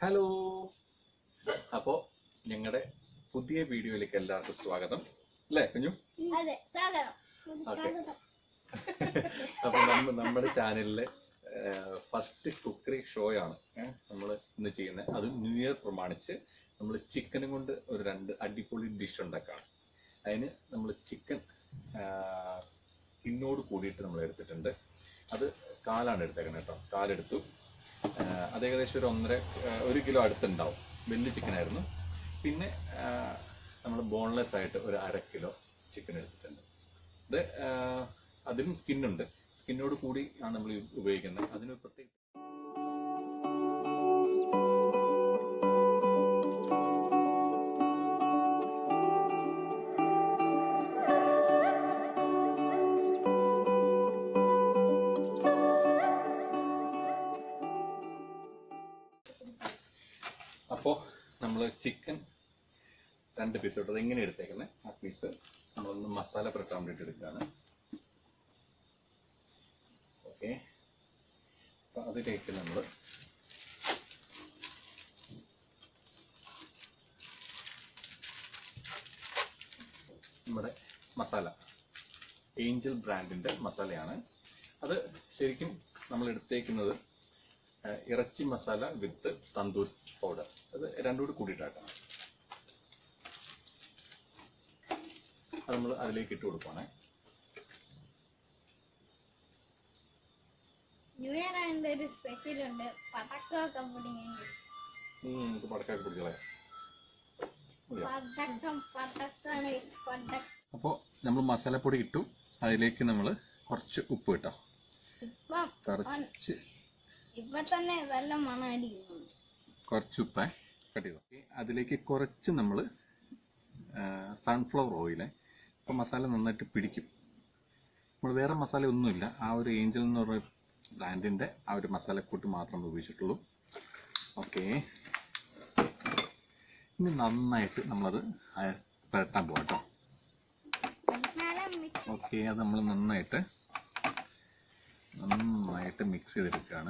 Hello അപ്പോൾ ഞങ്ങളുടെ പുതിയ വീഡിയോയിലേക്ക് എല്ലാവർക്കും സ്വാഗതം അല്ലേ കുഞ്ഞു അതെ സ്വാഗതം ഓക്കെ സ്വാഗതം അപ്പോൾ നമ്മ നമ്മുടെ ചാനലിലെ ഫസ്റ്റ് കുക്കറി ഷോ ആണ് നമ്മൾ ഇന്ന് ചെയ്യുന്നത് അത് ന്യൂ ഇയർ പ്രമാണിച്ച് നമ്മൾ ചിക്കനും കൊണ്ട് ഒരു രണ്ട് അടിപൊളി ഡിഷ് ഉണ്ടാക്കുകയാണ് അതിന് നമ്മൾ ചിക്കൻ സ്കിന്നോട് കൂടിയിട്ട് നമ്മൾ എടുത്തിട്ടുണ്ട് അത് കാലാണ് എടുത്തേക്കുന്നത് കേട്ടോ കാലെടുത്തു ആ, അത് ഏകദേശം ഒരു ഒന്നര ആ, ഒരു കിലോ അടുത്തുണ്ടാവും വലിയ ചിക്കൻ ആയിരുന്നു പിന്നെ നമ്മൾ ബോൺലെസ് ആയിട്ട് ഒരു അര കിലോ ചിക്കൻ എടുത്തിട്ടുണ്ട് ഇത് ആ, അതിനും സ്കിന്നുണ്ട് സ്കിന്നോട് കൂടി ആണ് നമ്മൾ ഉപയോഗിക്കുന്നത് അതിന് പ്രത്യേക അപ്പോൾ നമ്മൾ ചിക്കൻ രണ്ട് പീസ് ഇട്ടത് എങ്ങനെ എടുത്തേക്കുന്നത് ആ പീസ് നമ്മളൊന്ന് മസാല പുരട്ടാൻ വേണ്ടിയിട്ട് എടുക്കുകയാണ് ഓക്കെ അപ്പം അതിലേക്ക് നമ്മൾ നമ്മുടെ മസാല ഏഞ്ചൽ ബ്രാൻഡിൻ്റെ മസാലയാണ് അത് ശരിക്കും നമ്മൾ എടുത്തേക്കുന്നത് ആ, ഇറച്ചി മസാല വിത്ത് തന്തൂർ പൗഡർ അത് രണ്ടും കൂടി കൂടിയിട്ടാണ് അത് നമ്മൾ അതിലേക്ക് ഇട്ട് കൊടുക്കുവാണേ ന്യൂ ഇയർ ആയതുകൊണ്ട് ഒരു സ്പെഷ്യൽ ഉണ്ട് പടക്കമൊക്കെ പൊടിഞ്ഞു ഉം, നമുക്ക് പടക്കാക്കി പിടിച്ചോളാം പടക്കം പടക്കാണ് പടക്കം അപ്പോൾ നമ്മൾ മസാലപ്പൊടി ഇട്ടു അതിലേക്ക് നമ്മൾ കുറച്ച് ഉപ്പ് ഇട്ടോ ഇപ്പം കുറച്ച് ഇപ്പൊ തന്നെ നല്ല മണം അടിക്കുന്നു കുറച്ച് ഉപ്പ് കട്ട് ചെയ്തു ഓക്കേ, അതിലേക്ക് കുറച്ച് നമ്മൾ സൺഫ്ലവർ ഓയില് അപ്പോൾ മസാല നന്നായിട്ട് പിടിക്കും നമ്മൾ വേറെ മസാല ഒന്നുമില്ല ആ ഒരു ഏഞ്ചൽ എന്ന് പറയുന്ന ബ്രാൻഡിൻ്റെ ആ ഒരു മസാലക്കൂട്ട് മാത്രം ഉപയോഗിച്ചിട്ടുള്ളൂ ഓക്കെ ഇനി നന്നായിട്ട് നമ്മളത് അയ- പുരട്ടാൻ പോകാം കേട്ടോ എന്നാലും mix ഓക്കെ അത് നമ്മൾ നന്നായിട്ട് നന്നായിട്ട് മിക്സ് ചെയ്തെടുക്കുകയാണ്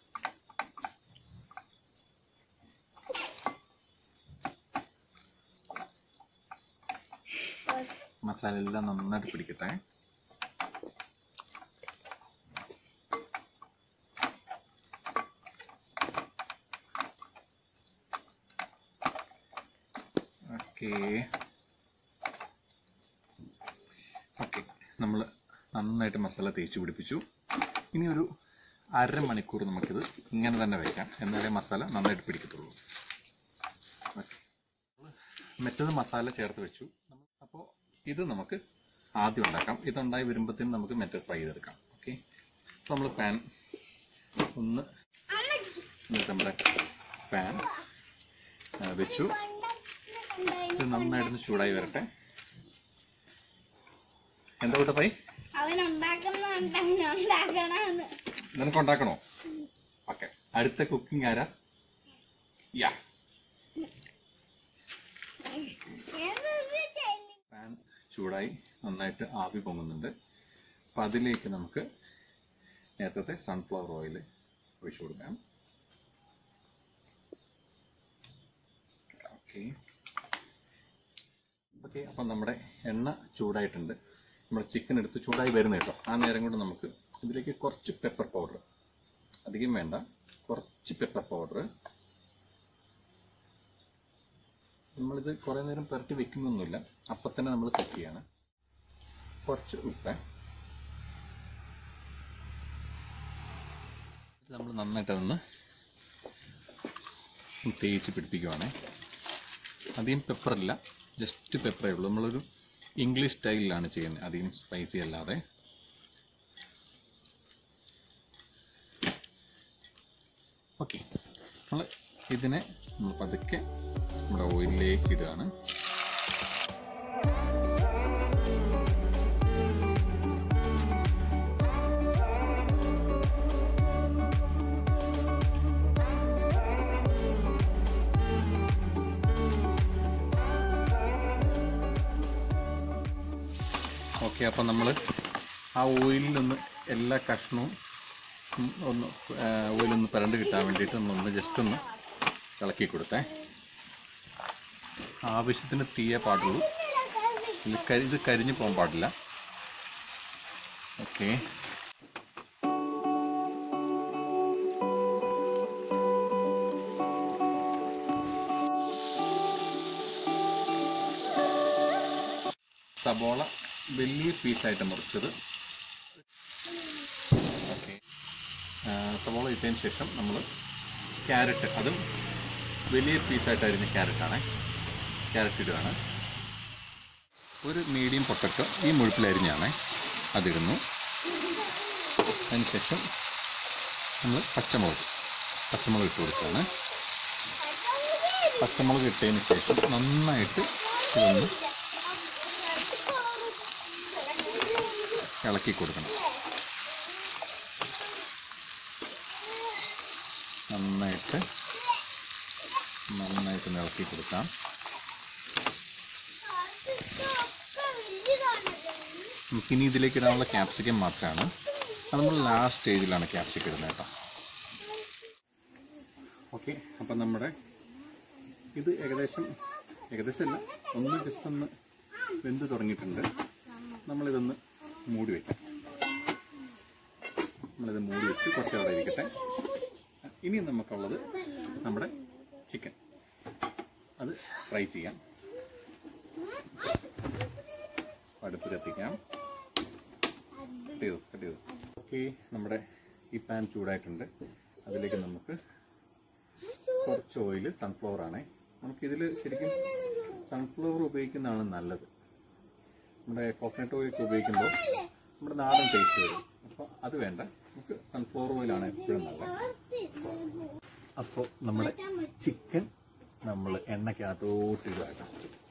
മസാല എല്ലാം നന്നായിട്ട് പിടിക്കട്ടെ ഓക്കെ ഓക്കെ നമ്മൾ നന്നായിട്ട് മസാല തേച്ച് പിടിപ്പിച്ചു ഇനി ഒരു അരമണിക്കൂർ നമുക്കിത് ഇങ്ങനെ തന്നെ വെക്കാം എന്നാലേ മസാല നന്നായിട്ട് പിടിക്കത്തുള്ളൂ ഓക്കെ മറ്റത് മസാല ചേർത്ത് വെച്ചു അപ്പോൾ ഇത് നമുക്ക് ആദ്യം ഉണ്ടാക്കാം ഇതുണ്ടായി വരുമ്പോഴത്തേനും നമുക്ക് മറ്റേ ഫ്രൈ ചെയ്തെടുക്കാം ഓക്കെ അപ്പോൾ നമ്മൾ പാൻ ഒന്ന് എന്നിട്ട് നമ്മുടെ പാൻ വെച്ചു ഇത് നന്നായിട്ടൊന്ന് ചൂടായി വരട്ടെ എന്താ കൂട്ടപ്പായി അവൻ ഉണ്ടാക്കുന്ന ഉണ്ടാക്കണമെന്ന് നിനക്ക് ഉണ്ടാക്കണോ ഓക്കെ അടുത്ത കുക്കിംഗ് ആരാ യാ പാൻ ചൂടായി നന്നായിട്ട് ആവി പൊങ്ങുന്നുണ്ട് അപ്പം അതിലേക്ക് നമുക്ക് നേരത്തെ സൺഫ്ലവർ ഓയിൽ ഒഴിച്ചു കൊടുക്കാം ഓക്കെ ഓക്കെ അപ്പം നമ്മുടെ എണ്ണ ചൂടായിട്ടുണ്ട് നമ്മുടെ ചിക്കൻ എടുത്ത് ചൂടായി വരുന്ന കേട്ടോ ആ നേരം കൊണ്ട് നമുക്ക് ഇതിലേക്ക് കുറച്ച് പെപ്പർ പൗഡർ അധികം വേണ്ട കുറച്ച് പെപ്പർ പൗഡർ നമ്മളിത് കുറേ നേരം പുരട്ടി വെക്കുന്നൊന്നുമില്ല അപ്പം തന്നെ നമ്മൾ കുക്ക് ചെയ്യാണ് കുറച്ച് ഉപ്പ് ഇത് നമ്മൾ നന്നായിട്ട് അതൊന്ന് തേച്ച് പിടിപ്പിക്കുവാണേ അധികം പെപ്പറില്ല ജസ്റ്റ് പെപ്പറേ ഉള്ളൂ നമ്മളൊരു ഇംഗ്ലീഷ് സ്റ്റൈലിലാണ് ചെയ്യുന്നത് അധികം സ്പൈസി അല്ലാതെ ഓക്കെ നമ്മൾ ഇതിനെ നമ്മൾ പതുക്കെ നമ്മുടെ ഓയിലിലേക്ക് ഇടുകയാണ് ഓക്കെ അപ്പം നമ്മൾ ആ ഓയിലിലൊന്ന് എല്ലാ കഷ്ണവും ഉം ഒന്ന് ഓയിലൊന്ന് പരണ്ട് കിട്ടാൻ വേണ്ടിയിട്ട് നമ്മളൊന്ന് ജസ്റ്റ് ഒന്ന് ഇളക്കി കൊടുത്തേ ആവശ്യത്തിന് തീയെ പാടുള്ളൂ ഇത് കരി ഇത് കരിഞ്ഞു പോകാൻ പാടില്ല ഓക്കെ സബോള വലിയ പീസായിട്ട് മുറിച്ചത് ഓക്കെ സബോള ഇട്ടതിന് ശേഷം നമ്മൾ ക്യാരറ്റ് അതും വലിയ പീസായിട്ട് അരിഞ്ഞ ക്യാരറ്റാണ് ക്യാരറ്റ് ഇടുകയാണ് ഒരു മീഡിയം പൊട്ടറ്റോ ഈ മുഴുപ്പിൽ അരിഞ്ഞാണ് അതിടുന്നു അതിനുശേഷം നമ്മൾ പച്ചമുളക് പച്ചമുളക് ഇട്ട് കൊടുക്കുകയാണ് പച്ചമുളക് ഇട്ടതിന് ശേഷം നന്നായിട്ട് ഇതൊന്ന് ഇളക്കി കൊടുക്കണം നന്നായിട്ട് നന്നായിട്ട് ഒന്ന് ഇളക്കി കൊടുക്കാം നമുക്കിനി ഇതിലേക്ക് ഇടാനുള്ള ക്യാപ്സിക്കം മാത്രമാണ് അത് നമ്മൾ ലാസ്റ്റ് സ്റ്റേജിലാണ് ക്യാപ്സിക്കം ഇടുന്നത് കേട്ടോ ഓക്കെ അപ്പം നമ്മുടെ ഇത് ഏകദേശം ഏകദേശം അല്ല ഒന്ന് ജസ്റ്റ് ഒന്ന് വെന്ത് തുടങ്ങിയിട്ടുണ്ട് നമ്മളിതൊന്ന് മൂടി വയ്ക്കാം നമ്മളിത് മൂടി വെച്ച് കുറച്ച് അവിടെ ഇരിക്കട്ടെ ഇനി നമുക്കുള്ളത് നമ്മുടെ ചിക്കൻ അത് ഫ്രൈ ചെയ്യാം അടുപ്പ് കത്തിക്കാം കട്ട് ചെയ്തു കട്ട് ചെയ്തു ഓക്കെ നമ്മുടെ ഈ പാൻ ചൂടായിട്ടുണ്ട് അതിലേക്ക് നമുക്ക് കുറച്ച് ഓയിൽ സൺഫ്ലവർ ആണേ നമുക്കിതിൽ ശരിക്കും സൺഫ്ലവർ ഉപയോഗിക്കുന്നതാണ് നല്ലത് നമ്മുടെ കോക്കനട്ട് ഓയിൽ ഒക്കെ ഉപയോഗിക്കുമ്പോൾ നമ്മുടെ നാടൻ ടേസ്റ്റ് വരും അപ്പോൾ അത് വേണ്ട നമുക്ക് സൺഫ്ലവർ ഓയിലാണ് എപ്പോഴും നല്ലത് അപ്പോൾ നമ്മുടെ ചിക്കൻ നമ്മൾ എണ്ണയ്ക്കകത്തോട്ട് ഇടുക കേട്ടോ.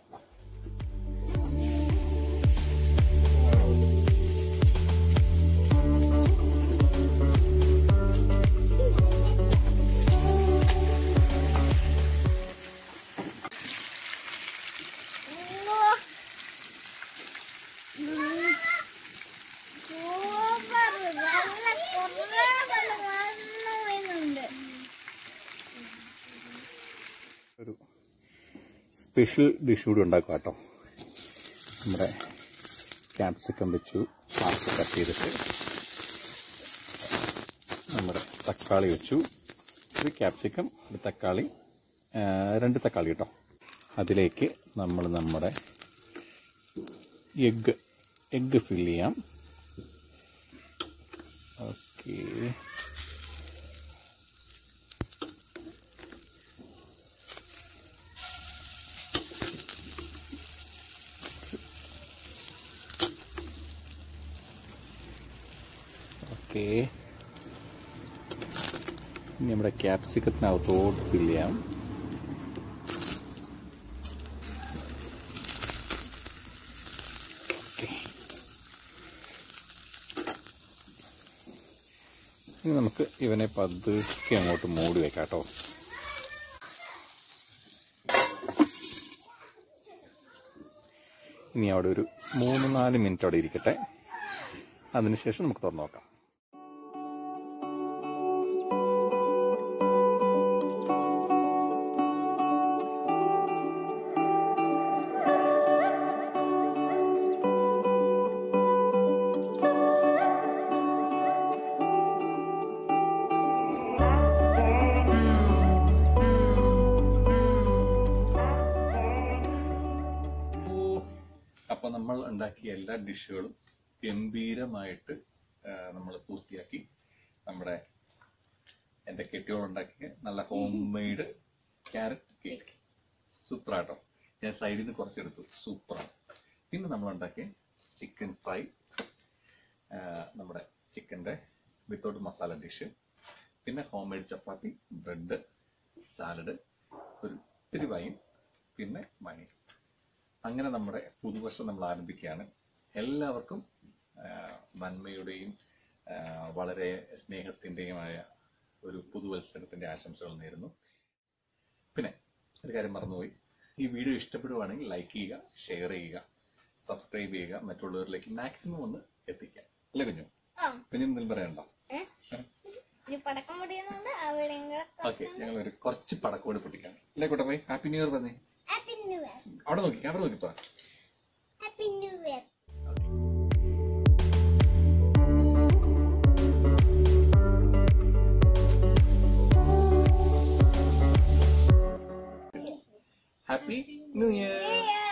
സൂപ്പർ നല്ല കുറേ നല്ല നല്ല മീനുണ്ട് ഒരു സ്പെഷ്യൽ ഡിഷ് കൂടി ഉണ്ടാക്കുക കേട്ടോ നമ്മുടെ ക്യാപ്സിക്കം വെച്ചു പാർട്ട് കട്ട് ചെയ്തിട്ട് നമ്മുടെ തക്കാളി വെച്ചു ഒരു ക്യാപ്സിക്കം ഒരു തക്കാളി ആ, രണ്ട് തക്കാളി കേട്ടോ അതിലേക്ക് നമ്മൾ നമ്മുടെ എഗ്ഗ് എഗ്ഗ് ഫിൽ ചെയ്യാം ഓക്കേ ഓക്കെ ഇനി നമ്മുടെ ക്യാപ്സിക്കത്തിനകത്തോട്ട് ഫിൽ ചെയ്യാം ഓക്കെ ഇനി നമുക്ക് ഇവനെ പതുക്കെ അങ്ങോട്ട് മൂടി വെക്കാം കേട്ടോ ഇനി അവിടെ ഒരു മൂന്ന് നാല് മിനിറ്റ് അവിടെ ഇരിക്കട്ടെ അതിനുശേഷം നമുക്ക് തുറന്നു നോക്കാം അപ്പോൾ നമ്മൾ ഉണ്ടാക്കിയ എല്ലാ ഡിഷുകളും ഗംഭീരമായിട്ട് നമ്മൾ പൂർത്തിയാക്കി നമ്മുടെ എൻ്റെ കെട്ടിയോളുണ്ടാക്കിയ നല്ല ഹോം മെയ്ഡ് ക്യാരറ്റ് കേക്ക് സൂപ്പറാട്ടോ ഞാൻ സൈഡിൽ നിന്ന് കുറച്ചെടുത്തു സൂപ്പറാണ് പിന്നെ നമ്മൾ ഉണ്ടാക്കിയ ചിക്കൻ ഫ്രൈ നമ്മുടെ ചിക്കൻ്റെ വിത്തൗട്ട് മസാല ഡിഷ് പിന്നെ homemade chapati bread salad ഒരു ഇത്തിരി വൈൻ പിന്നെ മൈനീസ് അങ്ങനെ നമ്മുടെ പുതുവർഷം നമ്മൾ ആരംഭിക്കുകയാണ് എല്ലാവർക്കും ആ, നന്മയുടെയും ആ, വളരെ സ്നേഹത്തിൻ്റെയുമായ ഒരു പുതുവത്സരത്തിൻ്റെ ആശംസകൾ നേരുന്നു പിന്നെ ഒരു കാര്യം മറന്നുപോയി ഈ വീഡിയോ ഇഷ്ടപ്പെടുവാണെങ്കിൽ ലൈക്ക് ചെയ്യുക ഷെയർ ചെയ്യുക സബ്സ്ക്രൈബ് ചെയ്യുക മറ്റുള്ളവരിലേക്ക് മാക്സിമം ഒന്ന് എത്തിക്കുക അല്ലേ കുഞ്ഞു ആ കുഞ്ഞു എന്തെങ്കിലും പറയണ്ടോ ഏ? ഒരു പടക്കം പൊടിയുന്നുണ്ട് അവിടെയും കൂടെ ഓക്കെ ഞങ്ങൾ ഒരു കുറച്ച് പടക്കോട് പൊട്ടിക്കാം അല്ലേ കുട്ടപ്പേ ഹാപ്പി ന്യൂ ഇയർ പറഞ്ഞേ ഹാപ്പി ന്യൂ ഇയർ അവിടെ നോക്കി ക്യാമറ നോക്കിപ്പോ happy new year happy new year